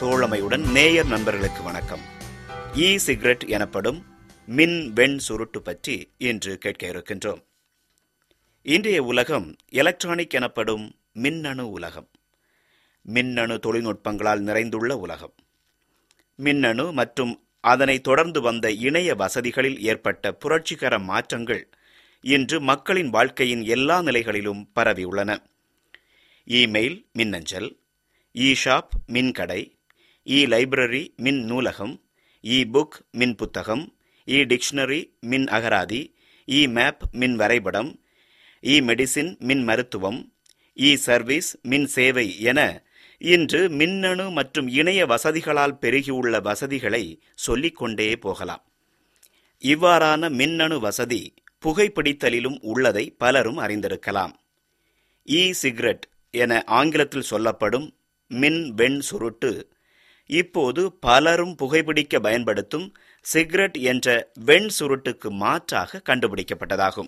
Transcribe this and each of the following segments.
தோழமையுடன் நேயர் நண்பர்களுக்கு வணக்கம் இ சிகரெட் எனப்படும் மின் வெண் சுருட்டு பற்றி இன்று கேட்க இருக்கின்றோம் இன்றைய உலகம் எலக்ட்ரானிக் எனப்படும் மின்னணு உலகம் மின்னணு தொழில்நுட்பங்களால் நிறைந்துள்ள உலகம் மின்னணு மற்றும் அதனை தொடர்ந்து வந்த இணைய வசதிகளில் ஏற்பட்ட புரட்சிகர மாற்றங்கள் இன்று மக்களின் வாழ்க்கையின் எல்லா நிலைகளிலும் பரவியுள்ளன இமெயில் மின்னஞ்சல் இ ஷாப் மின்கடை இ லைப்ரரி மின் நூலகம் இ புக் மின் புத்தகம் இ டிக்ஷனரி மின் அகராதி இ மேப் மின் வரைபடம் இ மெடிசின் மின் மருத்துவம் இ சர்வீஸ் மின் சேவை என இன்று மின்னணு மற்றும் இணைய வசதிகளால் பெருகியுள்ள வசதிகளை சொல்லிக்கொண்டே போகலாம் இவ்வாறான மின்னணு வசதி புகைப்பிடித்தலிலும் உள்ளதை பலரும் அறிந்திருக்கலாம் இ சிகரெட் என ஆங்கிலத்தில் சொல்லப்படும் மின் வெண் சுருட்டு இப்போது பலரும் புகைப்பிடிக்க பயன்படுத்தும் சிகரெட் என்ற வெண் சுருட்டுக்கு மாற்றாக கண்டுபிடிக்கப்பட்டதாகும்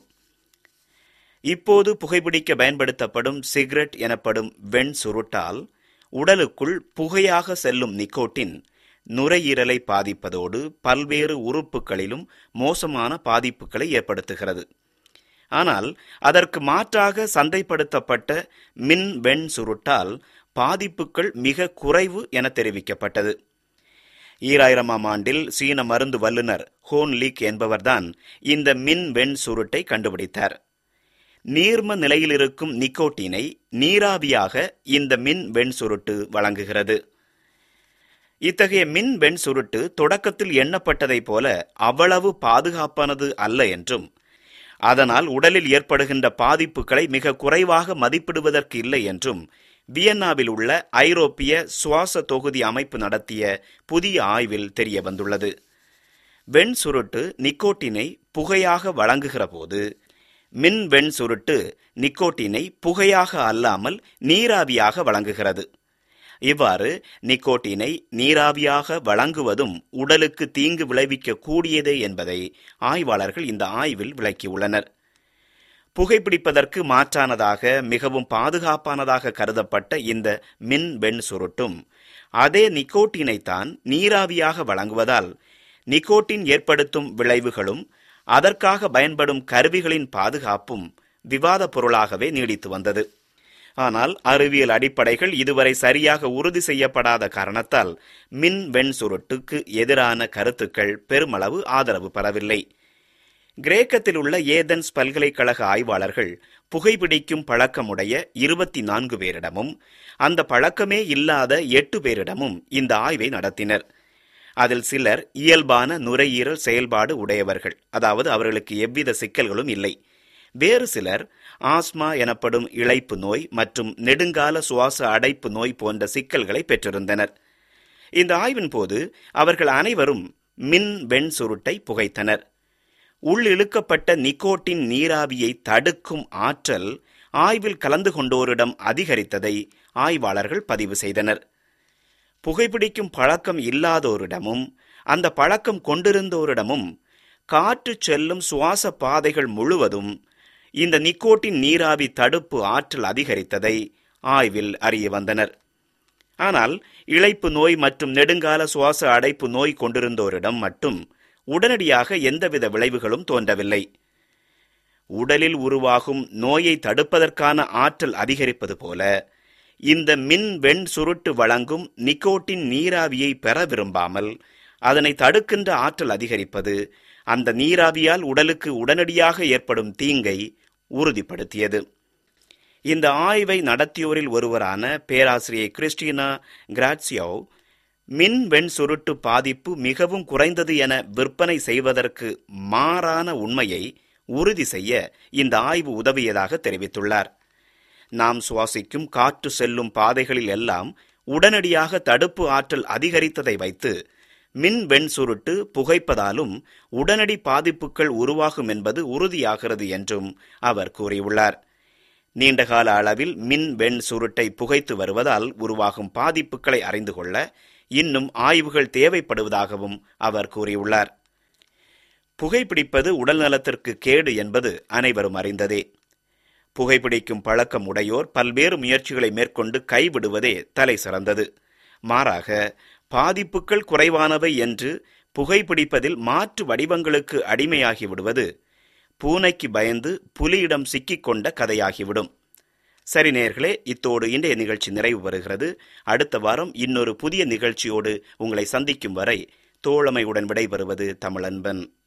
இப்போது புகைப்பிடிக்க பயன்படுத்தப்படும் சிகரெட் எனப்படும் வெண் சுருட்டால் உடலுக்குள் புகையாக செல்லும் நிக்கோட்டின் நுரையீரலை பாதிப்பதோடு பல்வேறு உறுப்புகளிலும் மோசமான பாதிப்புகளை ஏற்படுத்துகிறது ஆனால் அதற்கு மாற்றாக சந்தைப்படுத்தப்பட்ட மின் வெண் சுருட்டால் பாதிப்புகள் மிக குறைவு என தெரிவிக்கப்பட்டது ஈராயிரமாம் ஆண்டில் சீன மருந்து வல்லுநர் ஹோன் லீக் என்பவர்தான் இந்த மின் வெண் சுருட்டை கண்டுபிடித்தார் நீர்ம நிலையில் இருக்கும் நிக்கோட்டினை நீராவியாக இந்த மின் வெண் சுருட்டு வழங்குகிறது இத்தகைய மின் வெண் சுருட்டு தொடக்கத்தில் எண்ணப்பட்டதைப் போல அவ்வளவு பாதுகாப்பானது அல்ல என்றும் அதனால் உடலில் ஏற்படுகின்ற பாதிப்புகளை மிக குறைவாக மதிப்பிடுவதற்கு இல்லை என்றும் வியன்னாவில் உள்ள ஐரோப்பிய சுவாச தொகுதி அமைப்பு நடத்திய புதிய ஆய்வில் தெரிய வந்துள்ளது வெண் சுருட்டு நிக்கோட்டினை புகையாக வழங்குகிற போது மின் வெண் சுருட்டு நிக்கோட்டினை புகையாக அல்லாமல் நீராவியாக வழங்குகிறது இவ்வாறு நிக்கோட்டினை நீராவியாக வழங்குவதும் உடலுக்கு தீங்கு விளைவிக்க கூடியதே என்பதை ஆய்வாளர்கள் இந்த ஆய்வில் விளக்கியுள்ளனர் புகைப்பிடிப்பதற்கு மாற்றானதாக மிகவும் பாதுகாப்பானதாக கருதப்பட்ட இந்த மின் வெண் சுருட்டும் அதே நிக்கோட்டினைத்தான் நீராவியாக வழங்குவதால் நிக்கோட்டின் ஏற்படுத்தும் விளைவுகளும் அதற்காக பயன்படும் கருவிகளின் பாதுகாப்பும் விவாத பொருளாகவே நீடித்து வந்தது ஆனால் அறிவியல் அடிப்படைகள் இதுவரை சரியாக உறுதி செய்யப்படாத காரணத்தால் மின் வெண் சுருட்டுக்கு எதிரான கருத்துக்கள் பெருமளவு ஆதரவு பெறவில்லை கிரேக்கத்தில் உள்ள ஏதென்ஸ் பல்கலைக்கழக ஆய்வாளர்கள் புகைப்பிடிக்கும் பழக்கமுடைய இருபத்தி நான்கு பேரிடமும் அந்த பழக்கமே இல்லாத எட்டு பேரிடமும் இந்த ஆய்வை நடத்தினர் அதில் சிலர் இயல்பான நுரையீரல் செயல்பாடு உடையவர்கள் அதாவது அவர்களுக்கு எவ்வித சிக்கல்களும் இல்லை வேறு சிலர் ஆஸ்மா எனப்படும் இழைப்பு நோய் மற்றும் நெடுங்கால சுவாச அடைப்பு நோய் போன்ற சிக்கல்களை பெற்றிருந்தனர் இந்த ஆய்வின் போது அவர்கள் அனைவரும் மின் வெண் சுருட்டை புகைத்தனர் உள்ளிழுக்கப்பட்ட நிக்கோட்டின் நீராவியை தடுக்கும் ஆற்றல் ஆய்வில் கலந்து கொண்டோரிடம் அதிகரித்ததை ஆய்வாளர்கள் பதிவு செய்தனர் புகைப்பிடிக்கும் பழக்கம் இல்லாதோரிடமும் அந்த பழக்கம் கொண்டிருந்தோரிடமும் காற்று செல்லும் சுவாச பாதைகள் முழுவதும் இந்த நிக்கோட்டின் நீராவி தடுப்பு ஆற்றல் அதிகரித்ததை ஆய்வில் அறிய வந்தனர் ஆனால் இழைப்பு நோய் மற்றும் நெடுங்கால சுவாச அடைப்பு நோய் கொண்டிருந்தோரிடம் மட்டும் உடனடியாக எந்தவித விளைவுகளும் தோன்றவில்லை உடலில் உருவாகும் நோயை தடுப்பதற்கான ஆற்றல் அதிகரிப்பது போல இந்த மின் வெண் சுருட்டு வழங்கும் நிக்கோட்டின் நீராவியை பெற விரும்பாமல் அதனை தடுக்கின்ற ஆற்றல் அதிகரிப்பது அந்த நீராவியால் உடலுக்கு உடனடியாக ஏற்படும் தீங்கை உறுதிப்படுத்தியது இந்த ஆய்வை நடத்தியோரில் ஒருவரான பேராசிரியை கிறிஸ்டினா கிராட்சியோ மின் வெண் சுருட்டு பாதிப்பு மிகவும் குறைந்தது என விற்பனை செய்வதற்கு மாறான உண்மையை உறுதி செய்ய இந்த ஆய்வு உதவியதாக தெரிவித்துள்ளார் நாம் சுவாசிக்கும் காற்று செல்லும் பாதைகளில் எல்லாம் உடனடியாக தடுப்பு ஆற்றல் அதிகரித்ததை வைத்து மின் வெண் சுருட்டு புகைப்பதாலும் உடனடி பாதிப்புகள் உருவாகும் என்பது உறுதியாகிறது என்றும் அவர் கூறியுள்ளார் நீண்டகால அளவில் மின் வெண் சுருட்டை புகைத்து வருவதால் உருவாகும் பாதிப்புகளை அறிந்து கொள்ள இன்னும் ஆய்வுகள் தேவைப்படுவதாகவும் அவர் கூறியுள்ளார் புகைப்பிடிப்பது உடல் நலத்திற்கு கேடு என்பது அனைவரும் அறிந்ததே புகைப்பிடிக்கும் பழக்கம் உடையோர் பல்வேறு முயற்சிகளை மேற்கொண்டு கைவிடுவதே தலை சிறந்தது மாறாக பாதிப்புகள் குறைவானவை என்று புகைப்பிடிப்பதில் மாற்று வடிவங்களுக்கு அடிமையாகி விடுவது பூனைக்கு பயந்து புலியிடம் சிக்கிக் கொண்ட கதையாகிவிடும் சரி நேர்களே இத்தோடு இன்றைய நிகழ்ச்சி நிறைவு பெறுகிறது அடுத்த வாரம் இன்னொரு புதிய நிகழ்ச்சியோடு உங்களை சந்திக்கும் வரை தோழமையுடன் விடைபெறுவது தமிழன்பன்